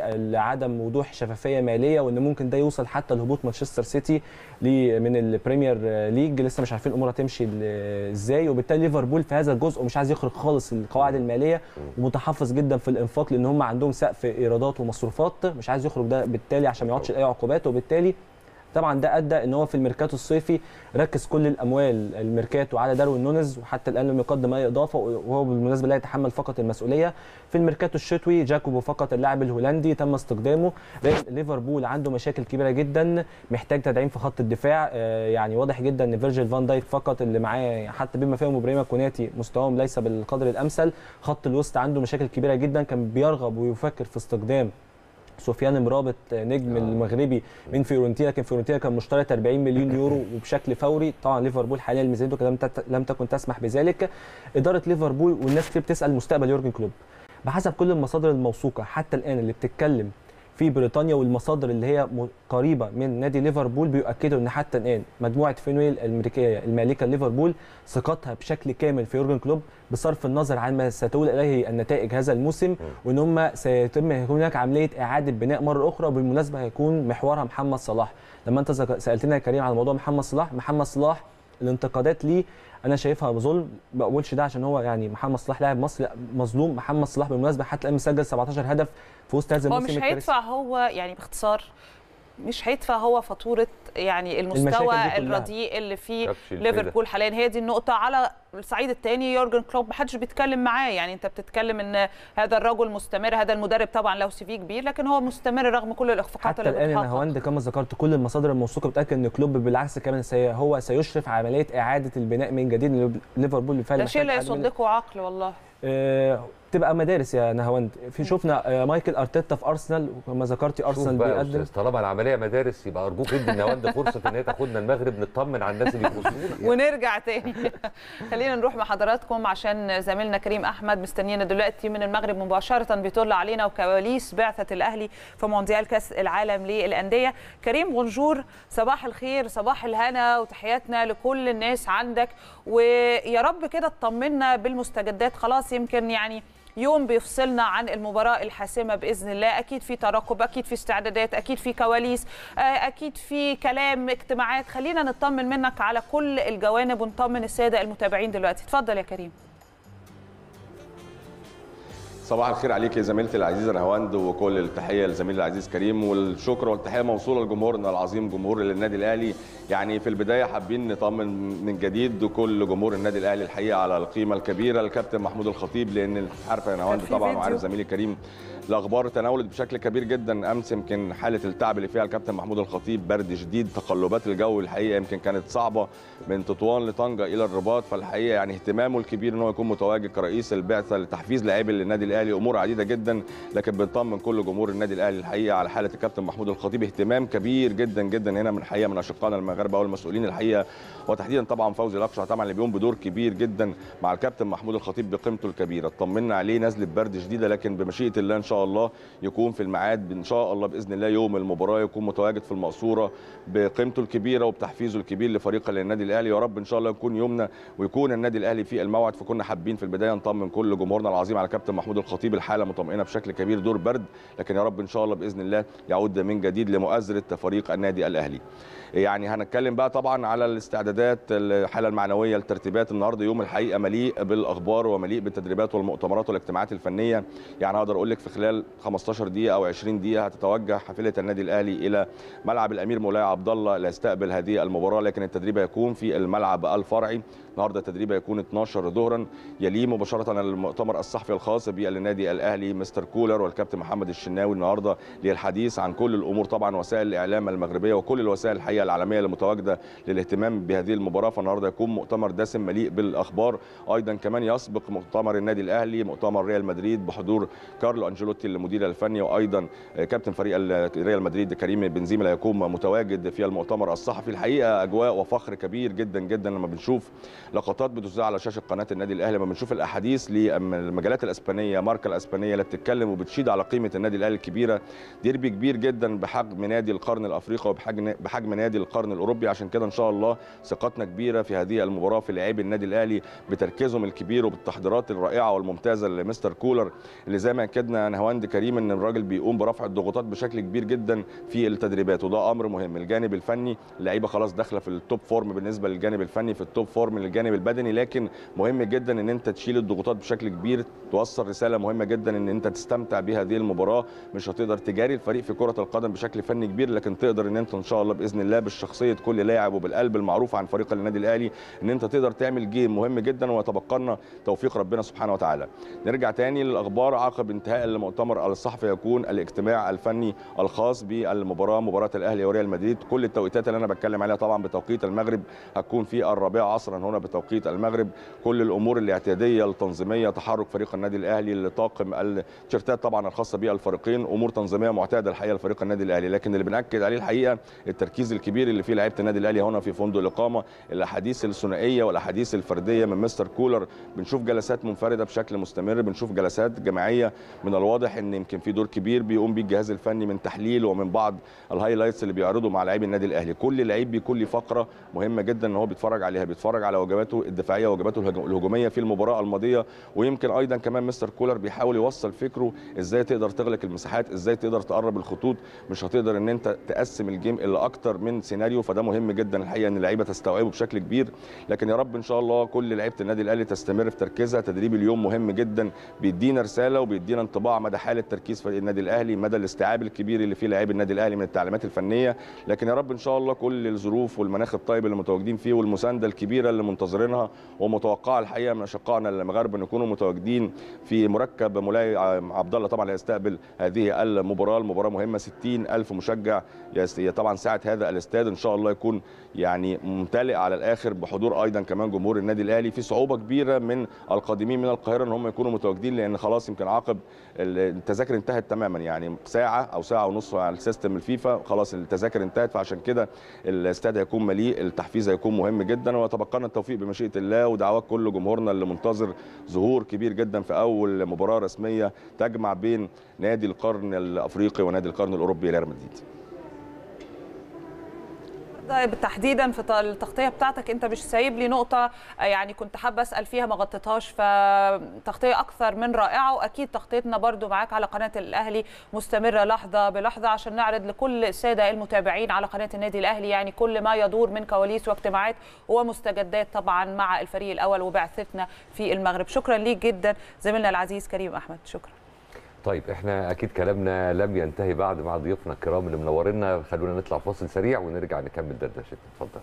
بعدم وضوح شفافيه ماليه وان ممكن ده يوصل حتى لهبوط مانشستر سيتي ل- من البريمير ليج لسه مش عارفين امورها تمشي ال- ازاي وبالتالي ليفربول في هذا الجزء ومش عايز يخرج خالص القواعد الماليه ومتحفظ جدا في الانفاق لان هم عندهم سقف ايرادات ومصروفات مش عايز يخرج ده بالتالي عشان ما يقعدش اي عقوبات وبالتالي طبعا ده ادى ان هو في الميركاتو الصيفي ركز كل الاموال الميركاتو على داروين نونيز وحتى الان لم يقدم اي اضافه وهو بالمناسبه لا يتحمل فقط المسؤوليه في الميركاتو الشتوي جاكوبو فقط اللاعب الهولندي تم استخدامه لكن ليفربول عنده مشاكل كبيره جدا محتاج تدعيم في خط الدفاع آه، يعني واضح جدا ان فيرجيل فان دايك فقط اللي معاه حتى بما فيهم ابراهيم كوناتي مستواهم ليس بالقدر الامثل خط الوسط عنده مشاكل كبيره جدا كان بيرغب ويفكر في استخدام سفيان مرابط نجم آه. المغربي من فيورنتينا لكن فيورنتينا كان مشتري 40 مليون يورو وبشكل فوري طبعا ليفربول حاليا ميزانيته لم تت- لم تكن تسمح بذلك اداره ليفربول والناس كتير بتسال مستقبل يورجن كلوب بحسب كل المصادر الموثوقه حتى الان اللي بتتكلم في بريطانيا والمصادر اللي هي م- قريبه من نادي ليفربول بيؤكدوا ان حتى الان مجموعه فينويل الامريكيه المالكه ليفربول ثقتها بشكل كامل في يورجن كلوب بصرف النظر عن ما ستؤول اليه النتائج هذا الموسم وان هم سيتم هيكون هناك عمليه اعاده بناء مره اخرى وبالمناسبه هيكون محورها محمد صلاح لما انت زك- سالتنا يا كريم على موضوع محمد صلاح محمد صلاح الانتقادات ليه انا شايفها ظلم ما بقولش ده عشان هو يعني محمد صلاح لاعب مصري لا مظلوم محمد صلاح بالمناسبه حتى الان مسجل 17 هدف في وسط هذا هو الموسم مش الكارثي. هيدفع هو يعني باختصار مش هيدفع هو فاتوره يعني المستوى المشاكل دي كلها. الرديء اللي فيه شافش الفايدة. ليفربول حاليا هي دي النقطة على الصعيد الثاني يورجن كلوب محدش بيتكلم معاه يعني انت بتتكلم ان هذا الرجل مستمر هذا المدرب طبعا له سي في كبير لكن هو مستمر رغم كل الاخفاقات حتى اللي الان انا بتحقق هوند كما ذكرت كل المصادر الموثوقه بتاكد ان كلوب بالعكس كمان سي هو سيشرف على عمليه اعاده البناء من جديد ليف- ليفربول بالفعل ده شيء محتاج لا إعادة بناء. يصدقه عقل والله آه، تبقى مدارس يا نهاوند في شفنا آه، مايكل ارتيتا في ارسنال وكما ذكرتي شوف ارسنال بقى يا بيقدم استاذ طالما العمليه مدارس يبقى ارجوك ادي النواد فرصه ان هي تاخدنا المغرب نطمن على الناس اللي في وصولنا ونرجع تاني خلينا نروح مع حضراتكم عشان زميلنا كريم احمد مستنينا دلوقتي من المغرب مباشره بيطل علينا وكواليس بعثه الاهلي في مونديال كاس العالم للانديه كريم بونجور صباح الخير صباح الهنا وتحياتنا لكل الناس عندك ويا رب كده تطمنا بالمستجدات خلاص يمكن يعني يوم بيفصلنا عن المباراة الحاسمة بإذن الله أكيد في ترقب أكيد في استعدادات أكيد في كواليس آه، أكيد في كلام اجتماعات خلينا نطمن منك على كل الجوانب ونطمن السادة المتابعين دلوقتي اتفضل يا كريم صباح الخير عليك يا زميلتي العزيزه نهاوند وكل التحيه لزميلي العزيز كريم والشكر والتحيه موصوله لجمهورنا العظيم جمهور النادي الاهلي يعني في البدايه حابين نطمن من جديد كل جمهور النادي الاهلي الحقيقه على القيمه الكبيره الكابتن محمود الخطيب لان عارفه يا نهاوند في طبعا فيديو. وعارف زميلي كريم الاخبار تناولت بشكل كبير جدا امس يمكن حاله التعب اللي فيها الكابتن محمود الخطيب برد شديد تقلبات الجو الحقيقه يمكن كانت صعبه من تطوان لطنجه الى الرباط فالحقيقه يعني اهتمامه الكبير ان هو يكون متواجد كرئيس البعثه لتحفيز لاعبي النادي الاهلي امور عديده جدا لكن بنطمن كل جمهور النادي الاهلي الحقيقه على حاله الكابتن محمود الخطيب اهتمام كبير جدا جدا هنا من الحقيقه من اشقائنا المغاربه والمسؤولين الحقيقه وتحديدا طبعا فوزي الاقشع طبعا اللي بيقوم بدور كبير جدا مع الكابتن محمود الخطيب بقيمته الكبيره اطمنا عليه نزله برد شديده لكن بمشيئه الله ان شاء الله يكون في الميعاد ان شاء الله باذن الله يوم المباراه يكون متواجد في المقصوره بقيمته الكبيره وبتحفيزه الكبير لفريق النادي الاهلي يا رب ان شاء الله يكون يومنا ويكون النادي الاهلي في الموعد فكنا حابين في البدايه نطمن كل جمهورنا العظيم على كابتن محمود الخطيب الحاله مطمئنه بشكل كبير دور برد لكن يا رب ان شاء الله باذن الله يعود من جديد لمؤازره فريق النادي الاهلي يعني هنتكلم بقى طبعا على الاستعدادات الحاله المعنويه الترتيبات النهارده يوم الحقيقه مليء بالاخبار ومليء بالتدريبات والمؤتمرات والاجتماعات الفنيه يعني اقدر اقول لك في خلال 15 دقيقه او 20 دقيقه هتتوجه حافله النادي الاهلي الى ملعب الامير مولاي عبد الله ليستقبل هذه المباراه لكن التدريب هيكون في الملعب الفرعي النهارده التدريب هيكون 12 ظهرا يليه مباشره المؤتمر الصحفي الخاص بالنادي الاهلي مستر كولر والكابتن محمد الشناوي النهارده للحديث عن كل الامور طبعا وسائل الاعلام المغربيه وكل الوسائل الحقيقه العالميه المتواجده للاهتمام بهذه المباراه فالنهارده يكون مؤتمر دسم مليء بالاخبار ايضا كمان يسبق مؤتمر النادي الاهلي مؤتمر ريال مدريد بحضور كارلو انجيلوتي المدير الفني وايضا كابتن فريق ريال مدريد كريم بنزيما اللي هيكون متواجد في المؤتمر الصحفي الحقيقه اجواء وفخر كبير جدا جدا لما بنشوف لقطات بتذاع على شاشه قناه النادي الاهلي لما بنشوف الاحاديث للمجالات الاسبانيه ماركا الاسبانيه اللي بتتكلم وبتشيد على قيمه النادي الاهلي الكبيره ديربي كبير جدا بحجم نادي القرن الافريقي وبحجم بحجم نادي القرن الاوروبي عشان كده ان شاء الله ثقتنا كبيره في هذه المباراه في لاعبي النادي الاهلي بتركيزهم الكبير وبالتحضيرات الرائعه والممتازه لمستر كولر اللي زي ما اكدنا نهواند كريم ان الراجل بيقوم برفع الضغوطات بشكل كبير جدا في التدريبات وده امر مهم الجانب الفني اللعيبه خلاص داخله في التوب فورم بالنسبه للجانب الفني في التوب فورم للجانب البدني لكن مهم جدا ان انت تشيل الضغوطات بشكل كبير توصل رساله رساله مهمه جدا ان انت تستمتع بهذه المباراه مش هتقدر تجاري الفريق في كره القدم بشكل فني كبير لكن تقدر ان انت ان شاء الله باذن الله بالشخصيه كل لاعب وبالقلب المعروف عن فريق النادي الاهلي ان انت تقدر تعمل جيم مهم جدا ويتبقى لنا توفيق ربنا سبحانه وتعالى نرجع تاني للاخبار عقب انتهاء المؤتمر الصحفي يكون الاجتماع الفني الخاص بالمباراه مباراه الاهلي وريال مدريد كل التوقيتات اللي انا بتكلم عليها طبعا بتوقيت المغرب هتكون في الرابعه عصرا هنا بتوقيت المغرب كل الامور الاعتياديه التنظيميه تحرك فريق النادي الاهلي لطاقم التيشيرتات طبعا الخاصه بالفريقين امور تنظيميه معتاده الحقيقه لفريق النادي الاهلي لكن اللي بناكد عليه الحقيقه التركيز الكبير اللي فيه لعيبه النادي الاهلي هنا في فندق الاقامه الاحاديث الثنائيه والاحاديث الفرديه من مستر كولر بنشوف جلسات منفرده بشكل مستمر بنشوف جلسات جماعيه من الواضح ان يمكن في دور كبير بيقوم بيه الجهاز الفني من تحليل ومن بعض الهايلايتس اللي بيعرضوا مع لاعبي النادي الاهلي كل لعيب بيكون ليه فقره مهمه جدا ان هو بيتفرج عليها بيتفرج على وجباته الدفاعيه ووجباته الهجو- الهجوميه في المباراه الماضيه ويمكن ايضا كمان مستر كولر بيحاول يوصل فكره ازاي تقدر تغلق المساحات ازاي تقدر تقرب الخطوط مش هتقدر ان انت تقسم الجيم الا اكتر من سيناريو فده مهم جدا الحقيقه ان اللعيبه تستوعبه بشكل كبير لكن يا رب ان شاء الله كل لعيبه النادي الاهلي تستمر في تركيزها تدريب اليوم مهم جدا بيدينا رساله وبيدينا انطباع مدى حاله تركيز فريق النادي الاهلي مدى الاستيعاب الكبير اللي فيه لاعبي النادي الاهلي من التعليمات الفنيه لكن يا رب ان شاء الله كل الظروف والمناخ الطيب اللي متواجدين فيه والمسانده الكبيره اللي منتظرينها ومتوقعه الحقيقه من اشقائنا المغاربه ان يكونوا متواجدين في مركب مولاي عبد الله طبعا هيستقبل هذه المباراه المباراه مهمه 60 الف مشجع يس- طبعا ساعه هذا الاستاد ان شاء الله يكون يعني ممتلئ على الاخر بحضور ايضا كمان جمهور النادي الاهلي في صعوبه كبيره من القادمين من القاهره ان هم يكونوا متواجدين لان خلاص يمكن عقب التذاكر انتهت تماما يعني ساعه او ساعه ونص على السيستم الفيفا خلاص التذاكر انتهت فعشان كده الاستاد هيكون مليء التحفيز هيكون مهم جدا ويتبقى لنا التوفيق بمشيئه الله ودعوات كل جمهورنا اللي منتظر ظهور كبير جدا في اول مباراه رسميه تجمع بين نادي القرن الافريقي ونادي القرن الاوروبي ريال مدريد طيب تحديدا في ط- التغطيه بتاعتك انت مش سايب لي نقطه آه، يعني كنت حابه اسال فيها ما غطيتهاش فتغطيه اكثر من رائعه واكيد تغطيتنا برضو معاك على قناه الاهلي مستمره لحظه بلحظه عشان نعرض لكل الساده المتابعين على قناه النادي الاهلي يعني كل ما يدور من كواليس واجتماعات ومستجدات طبعا مع الفريق الاول وبعثتنا في المغرب شكرا ليك جدا زميلنا العزيز كريم احمد شكرا طيب احنا اكيد كلامنا لم ينتهي بعد مع ضيوفنا الكرام اللي منورنا خلونا نطلع فاصل سريع ونرجع نكمل دردشتنا اتفضل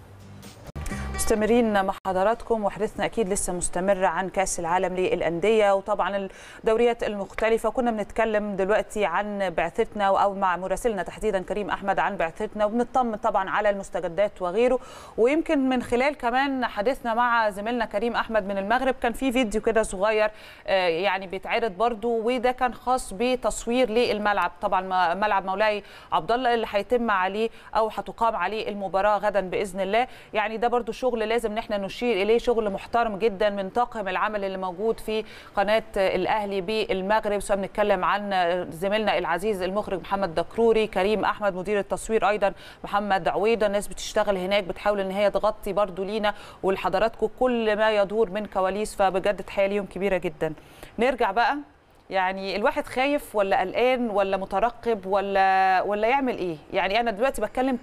مستمرين مع حضراتكم وحديثنا اكيد لسه مستمر عن كاس العالم للانديه وطبعا الدوريات المختلفه كنا بنتكلم دلوقتي عن بعثتنا او مع مراسلنا تحديدا كريم احمد عن بعثتنا وبنطمن طبعا على المستجدات وغيره ويمكن من خلال كمان حديثنا مع زميلنا كريم احمد من المغرب كان في فيديو كده صغير آه، يعني بيتعرض برضو وده كان خاص بتصوير للملعب طبعا م- ملعب مولاي عبد الله اللي هيتم عليه او هتقام عليه المباراه غدا باذن الله يعني ده برضو شغل لازم ان احنا نشير اليه شغل محترم جدا من طاقم العمل اللي موجود في قناه الاهلي بالمغرب سواء بنتكلم عن زميلنا العزيز المخرج محمد دكروري كريم احمد مدير التصوير ايضا محمد عويده الناس بتشتغل هناك بتحاول ان هي تغطي برضو لينا ولحضراتكم كل ما يدور من كواليس فبجد تحيه ليهم كبيره جدا نرجع بقى يعني الواحد خايف ولا قلقان ولا مترقب ولا ولا يعمل ايه يعني انا دلوقتي بتكلم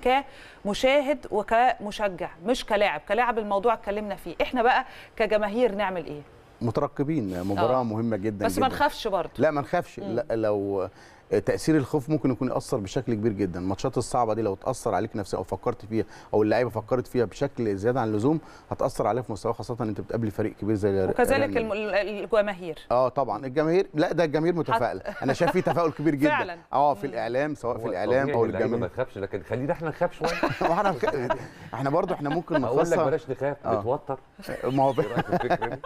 كمشاهد وكمشجع مش كلاعب كلاعب الموضوع اتكلمنا فيه احنا بقى كجماهير نعمل ايه مترقبين مباراه آه. مهمه جدا بس ما جداً. نخافش برضه لا ما نخافش لا لو تاثير الخوف ممكن يكون ياثر بشكل كبير جدا الماتشات الصعبه دي لو تاثر عليك نفسيا او فكرت فيها او اللعيبه فكرت فيها بشكل زياده عن اللزوم هتاثر عليها في مستوى خاصه انت بتقابل فريق كبير زي ريال وكذلك مدريد. الم- الجماهير اه طبعا الجماهير لا ده الجماهير متفائله انا شايف في تفاؤل كبير جدا فعلاً. اه في الاعلام سواء في هو الاعلام طبيعي او اللعيبة ما الجماهير تخافش لكن خلينا احنا نخاف شويه ما احنا احنا برضو احنا ممكن اقول لك نخصص بلاش نخاف آه. نتوتر ما هو ايه رايك في الفكره دي؟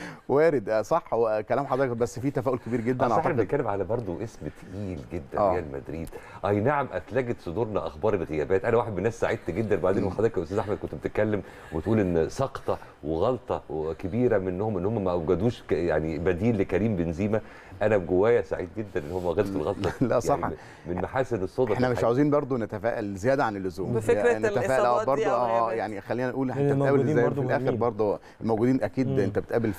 وارد آه، صح هو كلام حضرتك بس في تفاؤل كبير جدا اصل احنا اعتقد بنتكلم على برضه اسم تقيل جدا آه. ريال مدريد اي نعم اثلجت صدورنا اخبار الغيابات انا واحد من الناس سعدت جدا بعدين وحضرتك يا استاذ احمد كنت بتتكلم وتقول ان سقطه وغلطه كبيره منهم ان هم ما اوجدوش ك- يعني بديل لكريم بنزيما انا جوايا سعيد جدا ان هم غلطوا الغلطه لا، صح. يعني من محاسن الصدف احنا مش الحقيقة. عاوزين برضو نتفائل زياده عن اللزوم بفكرة يعني نتفائل آه، الإصابات دي برضو أو اه الغيابات. يعني خلينا نقول لأن انت بتقابل الموجودين ازاي برضو في الاخر مهمين. برضو الموجودين اكيد مم. انت بتقابل فرق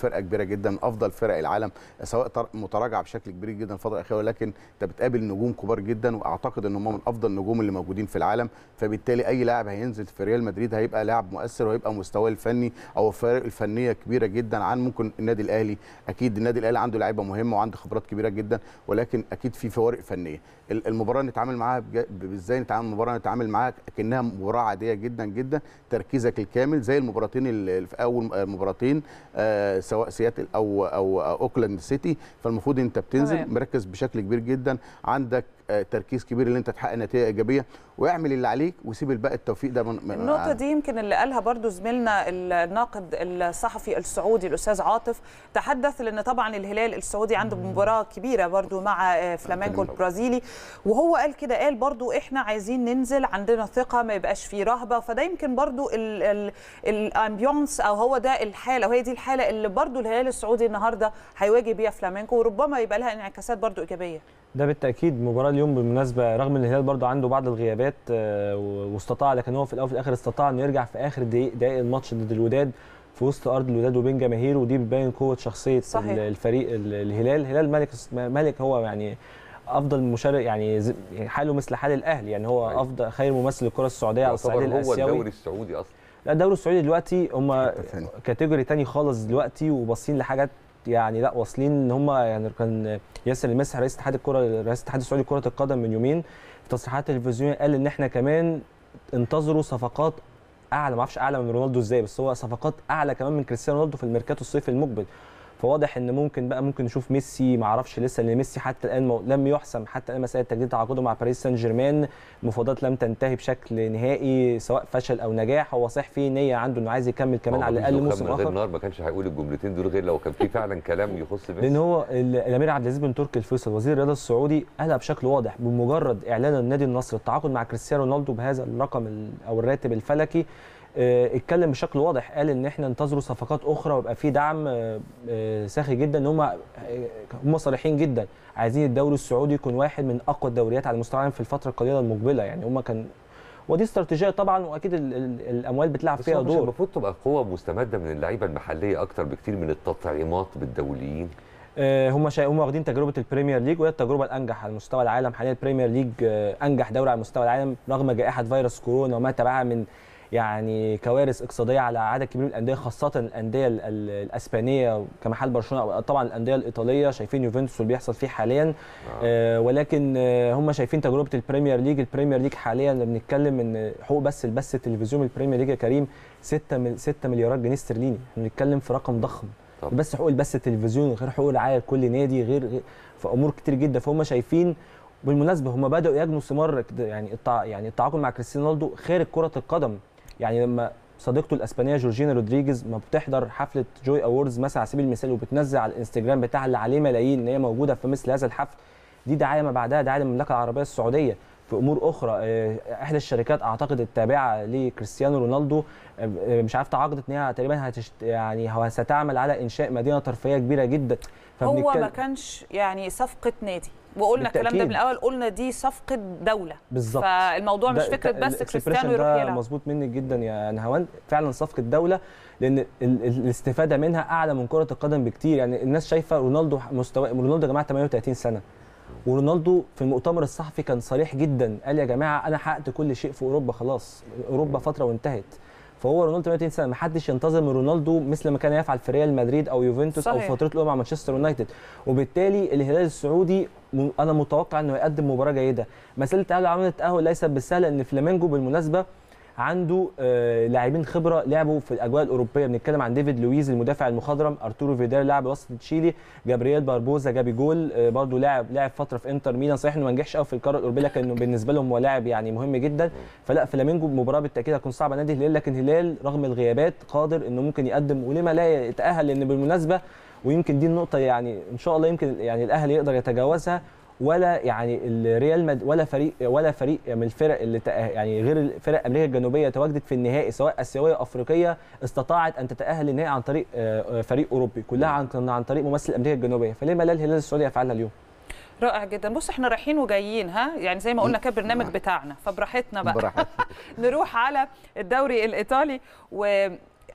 فرقه كبيره جدا من افضل فرق العالم سواء طر- متراجعه بشكل كبير جدا الفتره الاخيره ولكن انت بتقابل نجوم كبار جدا واعتقد ان هم من افضل النجوم اللي موجودين في العالم فبالتالي اي لاعب هينزل في ريال مدريد هيبقى لاعب مؤثر وهيبقى مستواه الفني او الفارق الفنيه كبيره جدا عن ممكن النادي الاهلي اكيد النادي الاهلي عنده لعيبه مهمه وعنده خبرات كبيره جدا ولكن اكيد في فوارق فنيه ال- المباراه نتعامل معاها بج- ب- ازاي نتعامل المباراه نتعامل معاها كانها مباراه عاديه جدا جدا تركيزك الكامل زي المباراتين اللي في اول مباراتين آه، سواء سياتل او او أو اوكلاند سيتي فالمفروض انت بتنزل تمام. مركز بشكل كبير جدا عندك آه، تركيز كبير ان انت تحقق نتيجه ايجابيه واعمل اللي عليك وسيب الباقي التوفيق ده من من- النقطة دي يمكن اللي قالها برضو زميلنا الناقد الصحفي السعودي الأستاذ عاطف تحدث لأن طبعا الهلال السعودي عنده مباراة كبيرة برضو مع آه، فلامينكو البرازيلي وهو قال كده قال برضو إحنا عايزين ننزل عندنا ثقة ما يبقاش فيه رهبة فده يمكن برضو ال- ال- الامبيونس أو هو ده الحالة وهي دي الحالة اللي برضو الهلال السعودي النهاردة هيواجه بيها فلامينكو وربما يبقى لها انعكاسات برضو إيجابية ده بالتاكيد مباراه اليوم بالمناسبه رغم ان الهلال برضو عنده بعض الغيابات آه، و- واستطاع لكن هو في الاول وفي الاخر استطاع انه يرجع في اخر دقائق دقائق الماتش ضد الوداد في وسط ارض الوداد وبين جماهيره ودي بتبين قوه شخصيه صحيح. ال- الفريق ال- الهلال الهلال ملك ملك هو يعني افضل مشارك يعني ز- يعني حاله مثل حال الاهلي يعني هو أيوة. افضل خير ممثل للكره السعوديه على الصعيد يعتبر هو الاسيوي الدوري السعودي اصلا لا الدوري السعودي دلوقتي هم حتة تانية. كاتيجوري تاني خالص دلوقتي وباصين لحاجات يعني لا واصلين ان هم يعني كان ياسر المسح رئيس اتحاد الكره رئيس الاتحاد السعودي لكره القدم من يومين في تصريحات تلفزيونيه قال ان احنا كمان انتظروا صفقات اعلى ما اعرفش اعلى من رونالدو ازاي بس هو صفقات اعلى كمان من كريستيانو رونالدو في الميركاتو الصيفي المقبل فواضح ان ممكن بقى ممكن نشوف ميسي ما اعرفش لسه لان ميسي حتى الان مو- لم يحسم حتى الان مساله تجديد تعاقده مع باريس سان جيرمان المفاوضات لم تنتهي بشكل نهائي سواء فشل او نجاح هو صح في نيه عنده انه عايز يكمل كمان هو على مفيش الاقل دخان موسم من غير اخر نار ما كانش هيقول الجملتين دول غير لو كان في فعلا كلام يخص لان ميسي هو ال- الامير عبد العزيز بن تركي الفيصل وزير الرياضه السعودي قالها بشكل واضح بمجرد اعلان النادي النصر التعاقد مع كريستيانو رونالدو بهذا الرقم ال- او الراتب الفلكي آه، اتكلم بشكل واضح قال ان احنا ننتظروا صفقات اخرى ويبقى في دعم آه، آه، ساخي جدا ان هم آه، هم صريحين جدا عايزين الدوري السعودي يكون واحد من اقوى الدوريات على مستوى العالم في الفتره القليله المقبله يعني هم كان ودي استراتيجيه طبعا واكيد ال- ال- الاموال بتلعب بس فيها هو مش دور المفروض تبقى قوه مستمده من اللعيبه المحليه اكتر بكتير من التطعيمات بالدوليين آه، هم شا... هم واخدين تجربه البريمير ليج وهي التجربه الانجح على مستوى العالم حاليا البريمير ليج آه، انجح دوري على مستوى العالم رغم جائحه فيروس كورونا وما تبعها من يعني كوارث اقتصاديه على عدد كبير من الانديه خاصه الانديه ال- ال- الاسبانيه كمحل برشلونه أو طبعا الانديه الايطاليه شايفين يوفنتوس واللي بيحصل فيه حاليا آه ولكن آه هم شايفين تجربه البريمير ليج البريمير ليج حاليا بنتكلم ان حقوق بس البث التلفزيوني البريمير ليج يا كريم 6 مل... 6 مليارات جنيه استرليني احنا بنتكلم في رقم ضخم طبعا. بس حقوق البث التلفزيوني غير حقوق الرعايه لكل نادي غير, غير في امور كتير جدا فهم شايفين بالمناسبه هم بداوا يجنوا ثمار كده يعني التع... يعني التعاقد مع كريستيانو رونالدو خارج كره القدم يعني لما صديقته الاسبانيه جورجينا رودريجيز ما بتحضر حفله جوي اووردز مثلا على سبيل المثال وبتنزل على الانستجرام بتاعها اللي عليه ملايين ان هي موجوده في مثل هذا الحفل دي دعايه ما بعدها دعايه للمملكه العربيه السعوديه في امور اخرى آه، احدى الشركات اعتقد التابعه لكريستيانو رونالدو آه، آه، مش عارف تعاقدت ان هي تقريبا هتشت يعني هو ستعمل على انشاء مدينه ترفيهيه كبيره جدا هو ما فبنتكلم- كانش يعني صفقه نادي وقلنا الكلام ده بالتأكيد. من الاول قلنا دي صفقه دوله بالظبط فالموضوع مش ده- فكره ده بس الإكسبريشن كريستيانو يروح ده يلعب مظبوط منك جدا يا نهاوند فعلا صفقه دوله لان ال- ال- الاستفاده منها اعلى من كره القدم بكتير يعني الناس شايفه رونالدو مستوى رونالدو يا جماعه 38 سنه ورونالدو في المؤتمر الصحفي كان صريح جدا قال يا جماعه انا حققت كل شيء في اوروبا خلاص اوروبا فتره وانتهت فهو رونالدو 38 سنه ما حدش ينتظر من رونالدو مثل ما كان يفعل في ريال مدريد او يوفنتوس او صحيح. فترته مع مانشستر يونايتد وبالتالي الهلال السعودي م- انا متوقع انه يقدم مباراه جيده مساله تاهل عمليه التاهل ليست بالسهله ان فلامينجو بالمناسبه عنده آه، لاعبين خبره لعبوا في الاجواء الاوروبيه بنتكلم عن ديفيد لويز المدافع المخضرم ارتورو فيدال لاعب وسط تشيلي جابرييل باربوزا جابي جول آه، برضو لاعب لاعب فتره في انتر ميلان صحيح انه ما نجحش قوي في القاره الاوروبيه لكن بالنسبه لهم هو لاعب يعني مهم جدا فلا فلامينجو مباراه بالتاكيد هتكون صعبه نادي الهلال لكن الهلال رغم الغيابات قادر انه ممكن يقدم ولما لا يتاهل لان بالمناسبه ويمكن دي النقطه يعني ان شاء الله يمكن يعني الاهلي يقدر يتجاوزها ولا يعني الريال مد ولا فريق ولا فريق من الفرق اللي تأه- يعني غير الفرق امريكا الجنوبيه تواجدت في النهائي سواء اسيويه او افريقيه استطاعت ان تتاهل للنهائي عن طريق آه، آه، فريق اوروبي كلها عن عن طريق ممثل امريكا الجنوبيه فليه لا الهلال السعودي يفعلها اليوم رائع جدا بص احنا رايحين وجايين ها يعني زي ما قلنا كده البرنامج بتاعنا فبراحتنا بقى براحتك. نروح على الدوري الايطالي و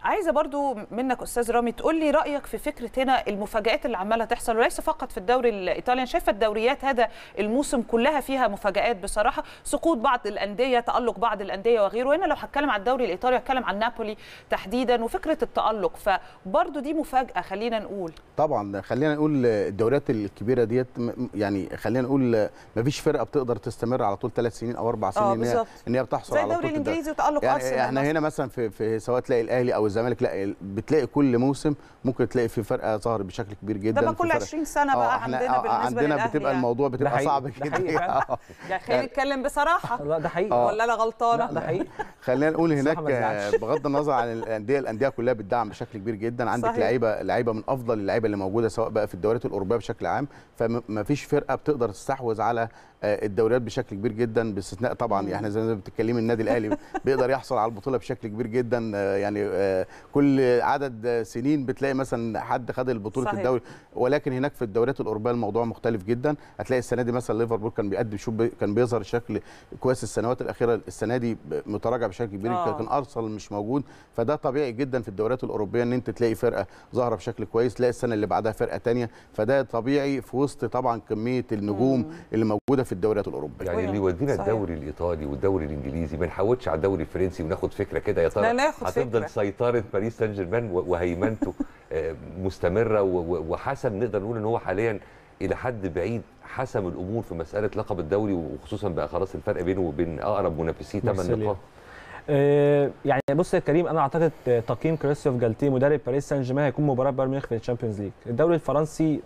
عايزه برضو منك استاذ رامي تقول لي رايك في فكره هنا المفاجات اللي عماله تحصل وليس فقط في الدوري الايطالي انا شايفه الدوريات هذا الموسم كلها فيها مفاجات بصراحه سقوط بعض الانديه تالق بعض الانديه وغيره وهنا لو هتكلم عن الدوري الايطالي هتكلم عن نابولي تحديدا وفكره التالق فبرضو دي مفاجاه خلينا نقول طبعا خلينا نقول الدوريات الكبيره ديت م- يعني خلينا نقول ما فيش فرقه بتقدر تستمر على طول ثلاث سنين او اربع سنين اه ان هي بالظبط ان هي بتحصل زي على الدوري طول الانجليزي وتالق يعني ارسنال احنا مثلاً. هنا مثلا في, في سواء تلاقي الاهلي او الزمالك لا بتلاقي كل موسم ممكن تلاقي في فرقه ظهرت بشكل كبير جدا ده بقى في كل فرق- 20 سنه آه، بقى احنا عندنا آه، بالنسبه عندنا للأهلي بتبقى يعني. الموضوع بتبقى حقيقي، صعب ده كده حقيقي فعلا. يعني خلينا نتكلم بصراحه لا ده حقيقي آه. ولا انا غلطانه لا ده حقيقي خلينا نقول هناك بصراحة ما تزعلش. آه، بغض النظر عن الانديه الانديه كلها بتدعم بشكل كبير جدا عندك صحيح. لعيبه لعيبه من افضل اللعيبه اللي موجوده سواء بقى في الدوريات الاوروبيه بشكل عام فما فيش فرقه بتقدر تستحوذ على آه، الدوريات بشكل كبير جدا باستثناء طبعا يعني احنا زي ما بتتكلمي النادي الاهلي بيقدر يحصل على البطوله بشكل كبير جدا آه، يعني آه، كل عدد آه، سنين بتلاقي مثلا حد خد البطوله صحيح. الدوري ولكن هناك في الدوريات الاوروبيه الموضوع مختلف جدا هتلاقي السنه دي مثلا ليفربول كان بيقدم شوف بي- كان بيظهر شكل كويس السنوات الاخيره السنه دي ب- متراجع بشكل كبير آه. كان ارسنال مش موجود فده طبيعي جدا في الدوريات الاوروبيه ان انت تلاقي فرقه ظاهره بشكل كويس تلاقي السنه اللي بعدها فرقه تانية فده طبيعي في وسط طبعا كميه النجوم اللي موجوده في الدوريات الاوروبيه يعني اللي يودينا صحيح. الدوري الايطالي والدوري الانجليزي ما نحاولش على الدوري الفرنسي وناخد فكره كده يا لا، ترى ناخد هتفضل فكرة. سيطره باريس سان جيرمان و- وهيمنته آه، مستمره و- و- وحسم نقدر نقول ان هو حاليا الى حد بعيد حسم الامور في مساله لقب الدوري وخصوصا بقى خلاص الفرق بينه وبين اقرب منافسيه 8 مارسيليا. نقاط آه، يعني بص يا كريم انا اعتقد آه، تقييم كريستوف جالتيه مدرب باريس سان جيرمان هيكون مباراه بايرن ميونخ في الشامبيونز ليج الدوري الفرنسي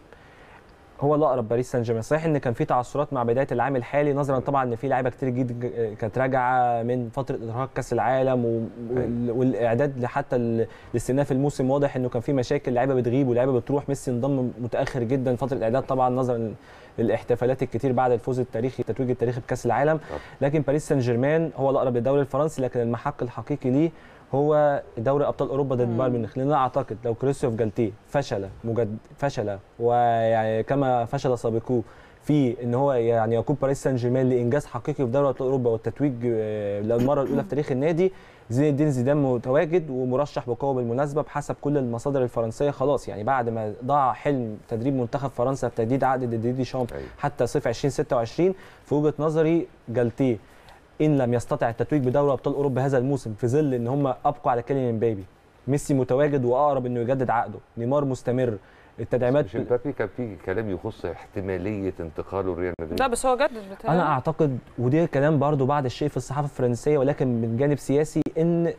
هو الاقرب باريس سان جيرمان صحيح ان كان في تعثرات مع بدايه العام الحالي نظرا طبعا ان في لعيبه كتير جدا آه، كانت راجعه من فتره ارهاق كاس العالم و- وال- والاعداد حتى ال- لاستئناف الموسم واضح انه كان في مشاكل لعيبه بتغيب ولعيبه بتروح ميسي انضم متاخر جدا فتره الاعداد طبعا نظرا للاحتفالات الكتير بعد الفوز التاريخي التتويج التاريخي بكاس العالم لكن باريس سان جيرمان هو الاقرب للدوري الفرنسي لكن المحك الحقيقي ليه هو دوري ابطال اوروبا ضد بايرن ميونخ لان انا اعتقد لو كريستوف جالتيه فشل مجد فشل ويعني كما فشل سابقوه في ان هو يعني يقود باريس سان جيرمان لانجاز حقيقي في دوري ابطال اوروبا والتتويج آه، للمره الاولى في تاريخ النادي زين الدين زيدان متواجد ومرشح بقوه بالمناسبه بحسب كل المصادر الفرنسيه خلاص يعني بعد ما ضاع حلم تدريب منتخب فرنسا بتجديد عقد ديدي ديشامب أيوة. حتى صيف 2026 في وجهه نظري جالتيه ان لم يستطع التتويج بدوري ابطال اوروبا هذا الموسم في ظل ان هم ابقوا على كيليان امبابي ميسي متواجد واقرب انه يجدد عقده نيمار مستمر التدعيمات مش امبابي كان في كلام يخص احتماليه انتقاله لريال مدريد لا بس هو جدد بتاعي انا اعتقد ودي كلام برضو بعد الشيء في الصحافه الفرنسيه ولكن من جانب سياسي ان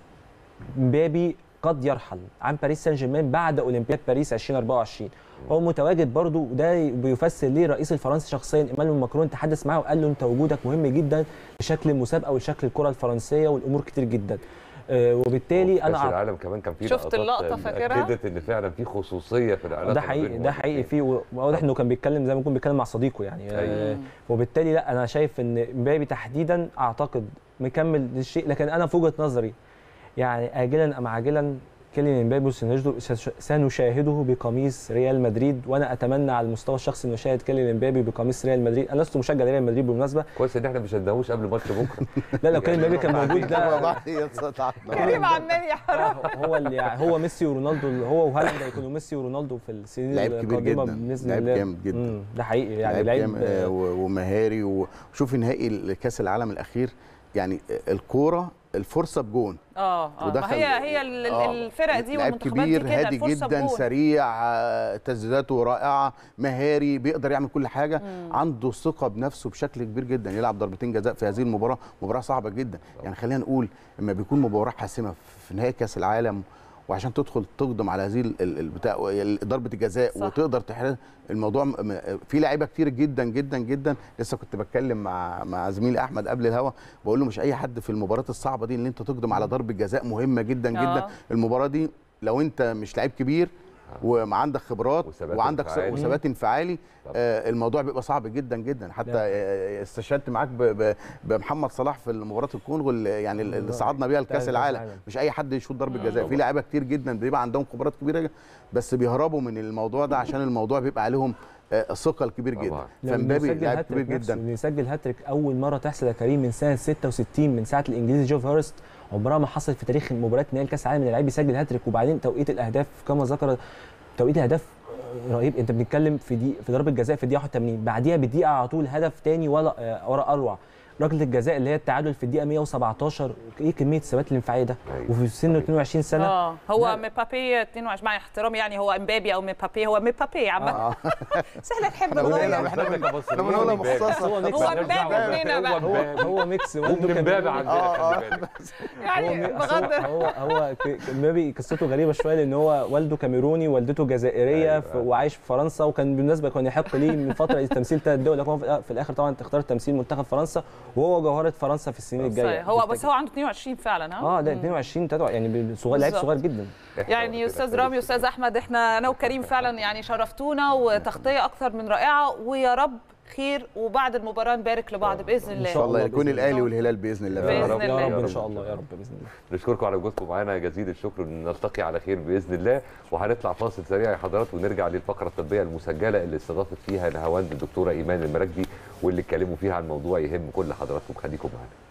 مبابي قد يرحل عن باريس سان جيرمان بعد اولمبياد باريس 2024 هو متواجد برضو وده بيفسر ليه الرئيس الفرنسي شخصيا ايمانويل ماكرون تحدث معاه وقال له انت وجودك مهم جدا لشكل المسابقه ولشكل الكره الفرنسيه والامور كتير جدا آه، وبالتالي وفي انا كاس أعتقد العالم كمان كان في شفت لقطات اللقطة فاكرها؟ اكدت ان فعلا في خصوصيه في العلاقه ده ما حقيقي بينهم ده حقيقي الاتنين. فيه وواضح انه كان بيتكلم زي ما يكون بيتكلم مع صديقه يعني آه، أيوة. وبالتالي لا انا شايف ان مبابي تحديدا اعتقد مكمل للشيء لكن انا في وجهه نظري يعني اجلا ام عاجلا كيليان امبابي سنجد- سش- سنشاهده بقميص ريال مدريد وانا اتمنى على المستوى الشخصي ان نشاهد كيليان امبابي بقميص ريال مدريد انا لست مشجع لريال مدريد بالمناسبه كويس ان احنا مش هندهوش قبل ماتش بكره لا لو كيليان امبابي كان موجود ده وبعد يتصعد. كريم عمال يحرق هو اللي يعني هو ميسي ورونالدو هو وهالاند هيكونوا ميسي ورونالدو في السنين لعيب كبير القادمه جدا باذن لعيب الله جامد جدا مم، ده حقيقي يعني لعيب لعيب جام- آه، و- ومهاري وشوف نهائي كاس العالم الاخير يعني الكوره الفرصه بجون اه اه ما ودخل- هي هي ال- ال- آه، الفرق دي لعيب والمنتخبات دي كبير كده هادي الفرصه جدا بجون. سريع آه، تسديداته رائعه مهاري بيقدر يعمل كل حاجه عنده ثقه بنفسه بشكل كبير جدا يلعب ضربتين جزاء في هذه المباراه مباراه صعبه جدا يعني خلينا نقول لما بيكون مباراه حاسمه في نهائي كاس العالم وعشان تدخل تقدم على هذه ال- ال- البتاع ضربه الجزاء صح. وتقدر تحرز الموضوع م- م- في لعيبه كتير جدا جدا جدا لسه كنت بتكلم مع مع زميلي احمد قبل الهوا بقول له مش اي حد في المباريات الصعبه دي ان انت تقدم على ضربه جزاء مهمه جدا آه. جدا المباراه دي لو انت مش لعيب كبير وعندك خبرات وثبات وعندك س- انفعالي. وثبات انفعالي طبعا. آه الموضوع بيبقى صعب جدا جدا حتى لا. آه، استشهدت معاك ب- ب- بمحمد صلاح في مباراه الكونغو اللي يعني اللي صعدنا بيها بتاع لكاس كأس العالم العالم. مش اي حد يشوط ضربه مم. جزاء في طبعا. لعيبه كتير جدا بيبقى عندهم خبرات كبيره بس بيهربوا من الموضوع ده عشان الموضوع بيبقى عليهم آه، ثقه الكبير جدا طبعاً. لما فمبابي يسجل لاعب هاتريك كبير نفسه، جدا انه يسجل هاتريك اول مره تحصل يا كريم من سنه 66 من ساعه الانجليزي جوف هيرست عمرها ما حصلت في تاريخ مباراه نهائي كاس العالم ان لعيب يسجل هاتريك وبعدين توقيت الاهداف كما ذكر توقيت الاهداف رهيب انت بنتكلم في دي في ضربه جزاء في الدقيقه 81 بعديها بدقيقه على طول هدف تاني ولا آه، ورا اروع ركله الجزاء اللي هي التعادل في الدقيقه 117 ايه كميه الثبات الانفعالي ده أيوة. وفي سنه 22 سنه اه هو لا. مبابي 22 مع احترامي يعني هو امبابي او مبابي هو مبابي عامه آه. سهل نحب احنا بنقولها نغير احنا بن- كمصريين احنا بنقولها مبابي. مخصصه هو ميكس هو امبابي اتنين بقى هو هو ميكس والده ومن كان امبابي عندنا آه، خلي بالك يعني هو بغض هو هو ك- مبابي قصته غريبه شويه لان هو والده كاميروني والدته جزائريه أيوة. ف- وعايش في فرنسا وكان بالمناسبه كان يحق ليه من فتره تمثيل ثلاث دول لكن هو في في الاخر طبعا تختار تمثيل منتخب فرنسا وهو جوهره فرنسا في السنين الجايه صحيح. هو بس هو عنده 22 فعلا ها اه ده 22 23 يعني صغير لعيب بالظبط. صغير جدا يعني استاذ رامي استاذ احمد احنا انا وكريم فعلا يعني شرفتونا وتغطيه اكثر من رائعه ويا رب خير وبعد المباراه نبارك لبعض باذن إن الله ان شاء الله الله يكون بإذن الاهلي الله. والهلال باذن الله بإذن يا رب الله. يا يا رب ان رب. شاء الله يا رب باذن الله نشكركم على وجودكم معانا جزيل الشكر نلتقي على خير باذن الله وهنطلع فاصل سريع يا حضرات ونرجع للفقره الطبيه المسجله اللي استضافت فيها نهاوند الدكتوره ايمان المراكبي واللي اتكلموا فيها عن موضوع يهم كل حضراتكم خليكم معانا